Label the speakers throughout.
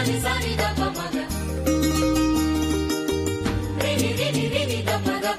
Speaker 1: ಸನಿ ಸನಿ ದಪ ಮಗ ರಿನಿ ರಿನಿ ರಿನಿ ದಪ ದಪ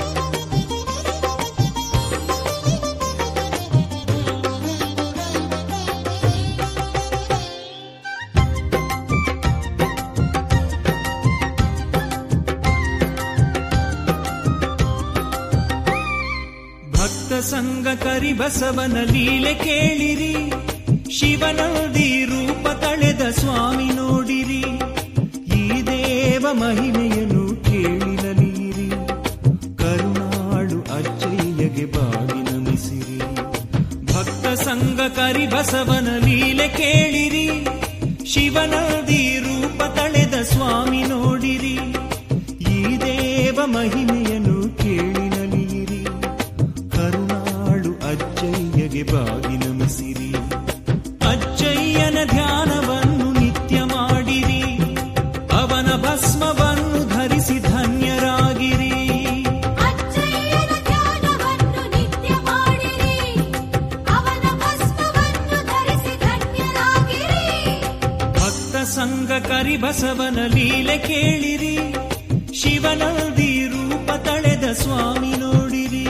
Speaker 2: ಭಕ್ತ ಸಂಘ ಕರಿಬಸವನ ಲೀಲೆ ಕೇಳಿರಿ ಶಿವನದಿ ರೂಪ ತಳೆದ ಸ್ವಾಮಿ ನೋಡಿರಿ ಈ ದೇವ ಮಹಿಮೆಯನ್ನು ಕೇಳಿ ನಲಿಯಿರಿ ಕರುಣಾಳು ಅಚ್ಚಯ್ಯಗೆ ಬಾಗಿ ನಮಿಸಿರಿ ಭಕ್ತ ಸಂಘ ಕರಿಬಸವನ ಲೀಲೆ ಕೇಳಿರಿ ಶಿವನದಿ ರೂಪ ತಳೆದ ಸ್ವಾಮಿ ನೋಡಿರಿ ಈ ದೇವ ಮಹಿಮೆಯನ್ನು ಕೇಳಿ ನಲಿಯಿರಿ ಕರುಣಾಳು ಅಜ್ಜಯ್ಯಗೆ ಬಾಗಿ ನಮಿಸಿರಿ ಅಜ್ಜಯ್ಯನ ಧ್ಯಾನವನ್ನು ನಿತ್ಯ ಮಾಡಿರಿ ಅವನ ಭಸ್ಮವನ್ನು ಧರಿಸಿ ಧನ್ಯರಾಗಿರಿ
Speaker 1: ಅಚ್ಚಯ್ಯನ ಧ್ಯಾನವನ್ನು ನಿತ್ಯ ಮಾಡಿರಿ ಅವನ ಭಸ್ಮವನ್ನು ಧರಿಸಿ ಧನ್ಯರಾಗಿರಿ
Speaker 2: ಭಕ್ತ ಸಂಘ ಕರಿಬಸವನ ಲೀಲೆ ಕೇಳಿರಿ ಶಿವನದಿ ರೂಪ ತಳೆದ ಸ್ವಾಮಿ ನೋಡಿರಿ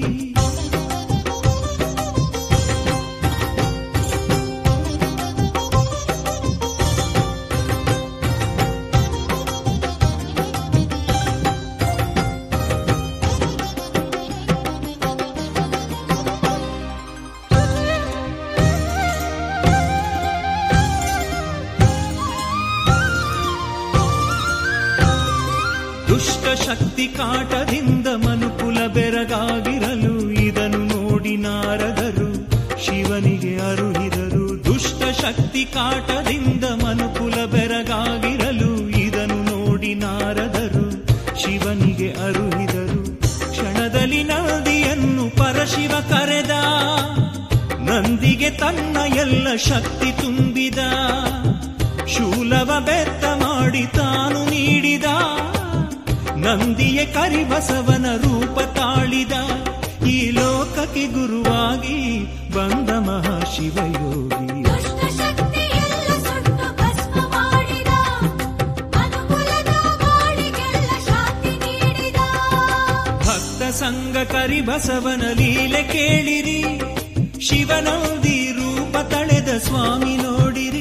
Speaker 2: ದುಷ್ಟ ಶಕ್ತಿ ಕಾಟದಿಂದ ಮನುಕುಲ ಬೆರಗಾಗಿರಲು ಇದನ್ನು ನೋಡಿ ನಾರದರು ಶಿವನಿಗೆ ಅರುಹಿದರು ದುಷ್ಟ ಶಕ್ತಿ ಕಾಟದಿಂದ ಮನುಕುಲ ಬೆರಗಾಗಿರಲು ಇದನ್ನು ನೋಡಿ ನಾರದರು ಶಿವನಿಗೆ ಅರುಹಿದರು ಕ್ಷಣದಲ್ಲಿ ನದಿಯನ್ನು ಪರಶಿವ ಕರೆದ ನಂದಿಗೆ ತನ್ನ ಎಲ್ಲ ಶಕ್ತಿ ತುಂಬಿದ ಶೂಲವ ಬೆತ್ತ ಮಾಡಿ ತಾನು ನೀಡಿದ ನಂದಿಯ ಕರಿಬಸವನ ರೂಪ ತಾಳಿದ ಈ ಲೋಕಕ್ಕೆ ಗುರುವಾಗಿ ಬಂದ ಮಹಾಶಿವಯೋಗಿ
Speaker 1: ದುಷ್ಟ ಶಕ್ತಿಯೆಲ್ಲ ಸುಟ್ಟು ಭಸ್ಮ ಮಾಡಿದ ಅನುಕೂಲದ ಗಾಳಿಗೆಲ್ಲ ಶಾಂತಿ ನೀಡಿದ
Speaker 2: ಭಕ್ತ ಸಂಘ ಕರಿಬಸವನ ಲೀಲೆ ಕೇಳಿರಿ ಶಿವನಂದಿ ರೂಪ ತಳೆದ ಸ್ವಾಮಿ ನೋಡಿರಿ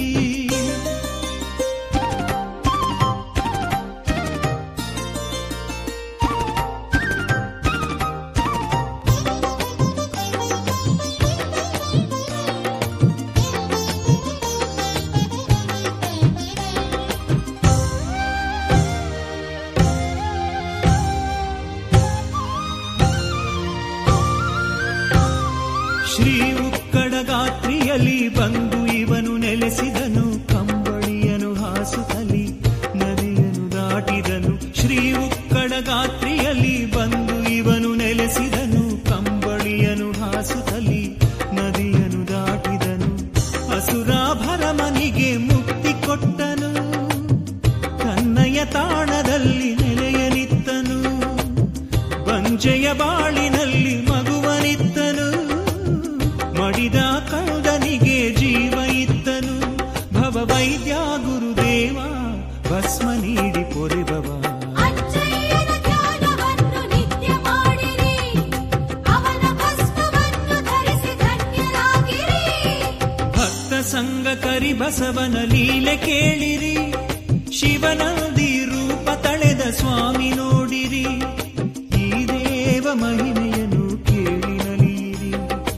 Speaker 2: ಶ್ರೀ ಉಕ್ಕಡ ಗಾತ್ರಿಯಲ್ಲಿ ಬಂದು ಇವನು ನೆಲೆಸಿದನು ಕಂಬಳಿಯನು ಹಾಸುತ್ತಲಿ ನದಿಯನು ದಾಟಿದನು ಶ್ರೀ ಉಕ್ಕಡ ಗಾತ್ರಿಯಲ್ಲಿ ಬಂದು ಇವನು ನೆಲೆಸಿದನು ಕಂಬಳಿಯನು ಹಾಸುತ್ತಲಿ ನದಿಯನು ದಾಟಿದನು ಅಸುರಾಭರಮನಿಗೆ ಮುಕ್ತಿ ಕೊಟ್ಟನು ಕನ್ನಯ್ಯ ತಾಣದಲ್ಲಿ ನೆಲೆಯನಿತ್ತನು ಬಂಜೆಯ ಬಾಳಿನಲ್ಲಿ ಮಗುವನಿತ್ತನು ಮಡಿದ ಕಂದನಿಗೆ ಜೀವ ಇತ್ತನು ಭವ ವೈದ್ಯ ಗುರುದೇವ ಭಸ್ಮ ನೀಡಿ ಪೊರೆಬವ
Speaker 1: ಅಚ್ಚಯ್ಯನ ಧ್ಯಾನವನ್ನು ನಿತ್ಯ ಮಾಡಿರಿ ಅವನ ಭಸ್ಮವನ್ನು ಧರಿಸಿ ಧನ್ಯರಾಗಿರಿ
Speaker 2: ಭಕ್ತ ಸಂಘ ಕರಿಬಸವನ ಲೀಲೆ ಕೇಳಿರಿ ಶಿವನದಿ ರೂಪ ತಳೆದ ಸ್ವಾಮಿ ನೋಡಿರಿ ಈ ದೇವ ಮಹಿಮೆಯನ್ನು ಕೇಳಿ ನಲಿಯಿರಿ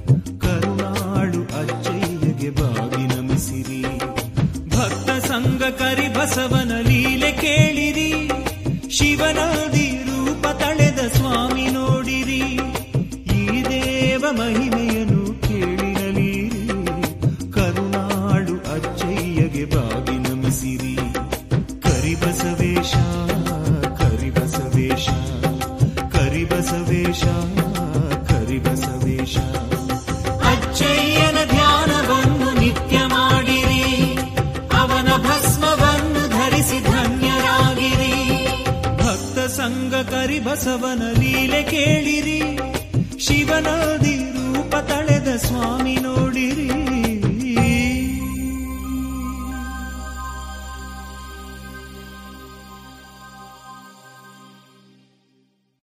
Speaker 2: ಕರುಣಾಳು ಅಚ್ಚಯ್ಯಗೆ ಬಾಗಿ ನಮಿಸಿರಿ ಭಕ್ತ ಸಂಘ ಕರಿಬಸವನ ಲೀಲೆ ಕೇಳಿರಿ ಶಿವನದಿ ರೂಪ ತಳೆದ ಸ್ವಾಮಿ ನೋಡಿರಿ ಈ ದೇವ ಮಹಿಮೆಯನ್ನು ಕೇಳಿ ನಲಿಯಿರಿ ಕರುಣಾಳು ಅಚ್ಚಯ್ಯಗೆ ಬಾಗಿ ನಮಿಸಿರಿ ಕರಿಬಸವೇಶ ಕರಿಬಸವೇಶ ಕರಿಬಸವೇಶ ಕರಿಬಸವೇಶ ಅಚ್ಚಯ್ಯನ ಧ್ಯಾನವನ್ನು ನಿತ್ಯ ಮಾಡಿರಿ ಅವನ ಭಸ್ಮವನ್ನು ಧರಿಸಿ ಧನ್ಯರಾಗಿರಿ ಭಕ್ತ ಸಂಘ ಕರಿಬಸವನ ಲೀಲೆ ಕೇಳಿರಿ ಶಿವನದಿ ರೂಪ ತಳೆದ ಸ್ವಾಮಿ ನೋಡಿ